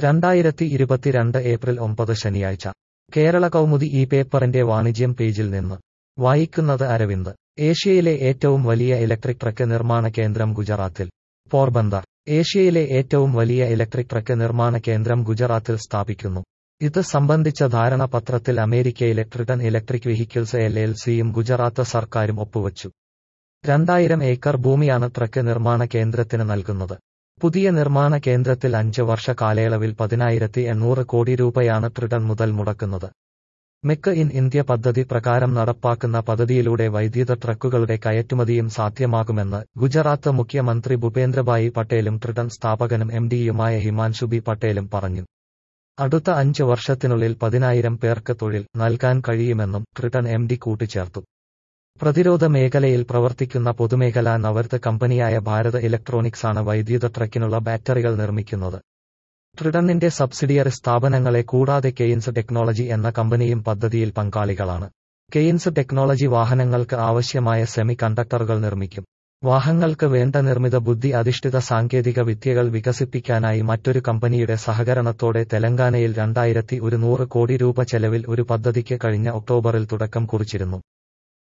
രണ്ടായിരത്തി ഇരുപത്തിരണ്ട് ഏപ്രിൽ ഒമ്പത് ശനിയാഴ്ച കേരള കൗമുദി ഈ പേപ്പറിന്റെ വാണിജ്യം പേജിൽ നിന്ന് വായിക്കുന്നത് അരവിന്ദ് ഏഷ്യയിലെ ഏറ്റവും വലിയ ഇലക്ട്രിക് ട്രക്ക് നിർമ്മാണ കേന്ദ്രം ഗുജറാത്തിൽ പോർബന്ദർ ഏഷ്യയിലെ ഏറ്റവും വലിയ ഇലക്ട്രിക് ട്രക്ക് നിർമ്മാണ കേന്ദ്രം ഗുജറാത്തിൽ സ്ഥാപിക്കുന്നു ഇത് സംബന്ധിച്ച ധാരണാപത്രത്തിൽ അമേരിക്കയിലെ Triton electric vehicles L L സിയും ഗുജറാത്ത് സർക്കാരും ഒപ്പുവച്ചു രണ്ടായിരം ഏക്കർ ഭൂമിയാണ് ട്രക്ക് നിർമ്മാണ കേന്ദ്രത്തിന് നൽകുന്നത് പുതിയ നിർമ്മാണ കേന്ദ്രത്തിൽ അഞ്ച് വർഷ കാലയളവിൽ പതിനായിരത്തി എണ്ണൂറ് കോടി രൂപയാണ് ട്രിട്ടൺ മുതൽ മുടക്കുന്നത് മെക്ക് ഇൻ ഇന്ത്യ പദ്ധതി പ്രകാരം നടപ്പാക്കുന്ന പദ്ധതിയിലൂടെ വൈദ്യുത ട്രക്കുകളുടെ കയറ്റുമതിയും സാധ്യമാകുമെന്ന് ഗുജറാത്ത് മുഖ്യമന്ത്രി ഭൂപേന്ദ്രഭായി പട്ടേലും ട്രിട്ടൺ സ്ഥാപകനും എം ഡിയുമായ ഹിമാൻഷുബി പട്ടേലും പറഞ്ഞു അടുത്ത അഞ്ച് വർഷത്തിനുള്ളിൽ പതിനായിരം പേർക്ക് തൊഴിൽ നൽകാൻ കഴിയുമെന്നും ട്രിട്ടൺ എം ഡി കൂട്ടിച്ചേർത്തു പ്രതിരോധ മേഖലയിൽ പ്രവർത്തിക്കുന്ന പൊതുമേഖലാ നവർത്ത് കമ്പനിയായ ഭാരത് ഇലക്ട്രോണിക്സാണ് വൈദ്യുത ട്രക്കിനുള്ള ബാറ്ററികൾ നിർമ്മിക്കുന്നത് ട്രിഡണിന്റെ സബ്സിഡിയറി സ്ഥാപനങ്ങളെ കൂടാതെ കെയിൻസ് ടെക്നോളജി എന്ന കമ്പനിയും പദ്ധതിയിൽ പങ്കാളികളാണ് കെയിൻസ് ടെക്നോളജി വാഹനങ്ങൾക്ക് ആവശ്യമായ സെമി കണ്ടക്ടറുകൾ നിർമ്മിക്കും വാഹനങ്ങൾക്ക് വേണ്ട നിർമ്മിത ബുദ്ധി അധിഷ്ഠിത സാങ്കേതിക വിദ്യകൾ വികസിപ്പിക്കാനായി മറ്റൊരു കമ്പനിയുടെ സഹകരണത്തോടെ തെലങ്കാനയിൽ രണ്ടായിരത്തി ഒരുന്നൂറ് കോടി രൂപ ചെലവിൽ ഒരു പദ്ധതിക്ക് കഴിഞ്ഞ ഒക്ടോബറിൽ തുടക്കം കുറിച്ചിരുന്നു